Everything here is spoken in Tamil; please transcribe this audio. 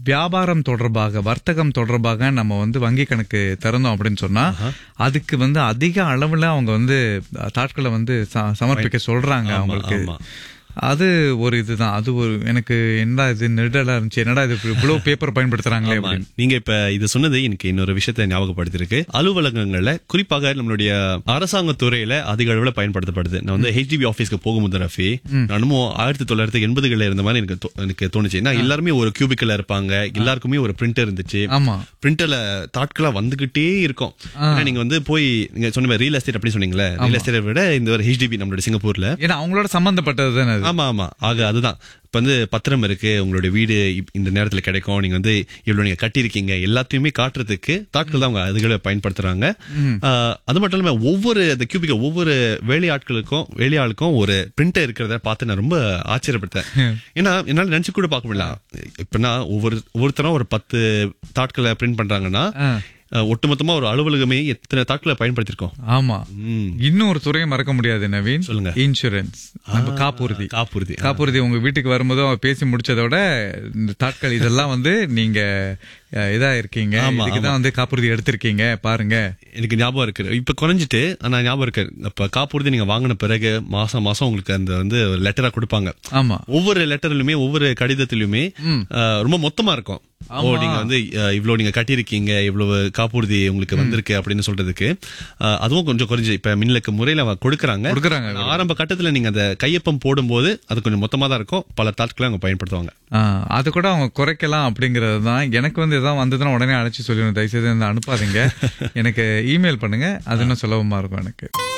வியாபாரம் தொடர்பாக வர்த்தகம் தொடர்பாக நம்ம வந்து வங்கி கணக்கு திறந்தோம் அப்படின்னு சொன்னா அதுக்கு வந்து அதிக அளவுல அவங்க வந்து தாட்களை வந்து ச- சமர்ப்பிக்க சொல்றாங்க அவங்களுக்கு ஆமா. அது ஒரு இதுதான் அது ஒரு எனக்கு என்னடா இது நெருடலா இருந்துச்சு என்னடா இது இவ்வளவு பேப்பர் பயன்படுத்துறாங்களே ஆமா. அப்படின்னு நீங்க இப்ப இது சொன்னது எனக்கு இன்னொரு விஷயத்தை ஞாபகப்படுத்திருக்கு அலுவலகங்கள்ல குறிப்பாக நம்மளுடைய அரசாங்க துறையில அதிக அளவுல பயன்படுத்தப்படுது நான் வந்து ஹெச்டிபி ஆபீஸ்க்கு போகும்போது ரஃபி நானும் ஆயிரத்தி தொள்ளாயிரத்தி எண்பதுகள்ல இருந்த மாதிரி எனக்கு தோ- எனக்கு தோணுச்சு ஏன்னா எல்லாருமே ஒரு கியூபிக்கல்ல இருப்பாங்க எல்லாருக்குமே ஒரு பிரிண்டர் இருந்துச்சு ஆமா பிரிண்டர்ல தாட்களா வந்துகிட்டே இருக்கும் ஏன்னா நீங்க வந்து போய் நீங்க சொன்ன ரியல் எஸ்டேட் அப்படி சொன்னீங்களே ரியல் எஸ்டேட்டை விட இந்த ஒரு ஹெச்டிபி நம்மளுடைய சிங்கப்பூர்ல ஏன்னா அவங்களோட சம்பந்தப்பட்டது தானே அது ஆமா ஆமா ஆக அதுதான் இப்ப வந்து பத்திரம் இருக்கு உங்களுடைய வீடு இப்- இந்த நேரத்துல கிடைக்கும் நீங்க வந்து இவ்வளவு நீங்க கட்டியிருக்கீங்க எல்லாத்தையுமே காட்டுறதுக்கு தாட்கள் தான் அவங்க அதுகளை பயன்படுத்துறாங்க ஆஹ், அது மட்டும் இல்லாம ஒவ்வொரு அந்த கியூபிக்க ஒவ்வொரு வேலையாட்களுக்கும் வேலையாளுக்கும் ஒரு பிரிண்டர் இருக்கிறத பார்த்து நான் ரொம்ப ஆச்சரியப்பட்டேன் ஏன்னா என்னால நினைச்சு கூட பார்க்க முடியல இப்ப நான் ஒவ்வொரு ஒவ்வொருத்தரும் ஒரு பத்து தாட்களை பிரிண்ட் பண்றாங்கன்னா ஆ. ஆஹ், ஒட்டுமொத்தமா ஒரு அலுவலகமே எத்தனை தாட்களை பயன்படுத்திருக்கோம் ஆமா ம். இன்னும் ஒரு துறையை மறக்க முடியாது நவீன் சொல்லுங்க. இன்சூரன்ஸ் நம்ம காப்புறுதி காப்புறுதி காப்புறுதி உங்க வீட்டுக்கு வரும்போது அவ பேசி முடிச்சதோட இந்த தாட்கள் இதெல்லாம் வந்து நீங்க அஹ், இதா இருக்கீங்க ஆமா, இதுக்குதான் வந்து காப்புறுதி எடுத்திருக்கீங்க பாருங்க எனக்கு ஞாபகம் இருக்கு இப்ப குறைஞ்சிட்டு ஆனா ஞாபகம் இருக்கு இப்ப காப்புறுதி நீங்க வாங்கின பிறகு மாசம் மாசம் உங்களுக்கு அந்த வந்து லெட்டரா கொடுப்பாங்க ஆமா ஒவ்வொரு லெட்டர்லயுமே ஒவ்வொரு கடிதத்திலுமே ஆஹ், ரொம்ப மொத்தமா இருக்கும் ஓ நீங்க வந்து ஆஹ், இவ்வளவு நீங்க கட்டியிருக்கீங்க இவ்வளவு காப்புறுதி உங்களுக்கு வந்திருக்கு அப்படின்னு சொல்றதுக்கு ஆஹ், அதுவும் கொஞ்சம் குறைஞ்சு இப்ப மின்னலுக்கு முறையில அவங்க கொடுக்கறாங்க கொடுக்கறாங்க. ஆரம்ப கட்டத்துல நீங்க அந்த கையொப்பம் போடும்போது அது கொஞ்சம் மொத்தமா தான் இருக்கும் பல தாட்களை அவங்க பயன்படுத்துவாங்க ஆஹ், அது கூட அவங்க குறைக்கலாம் அப்படிங்கறது தான் எனக்கு வந்து எதாவது வந்ததுன்னா உடனே அழைச்சி சொல்லிடணும் தயவுசெய்து வந்து அனுப்பாதீங்க எனக்கு இமெயில் பண்ணுங்க அது இன்னும் சுலபமா இருக்கும் எனக்கு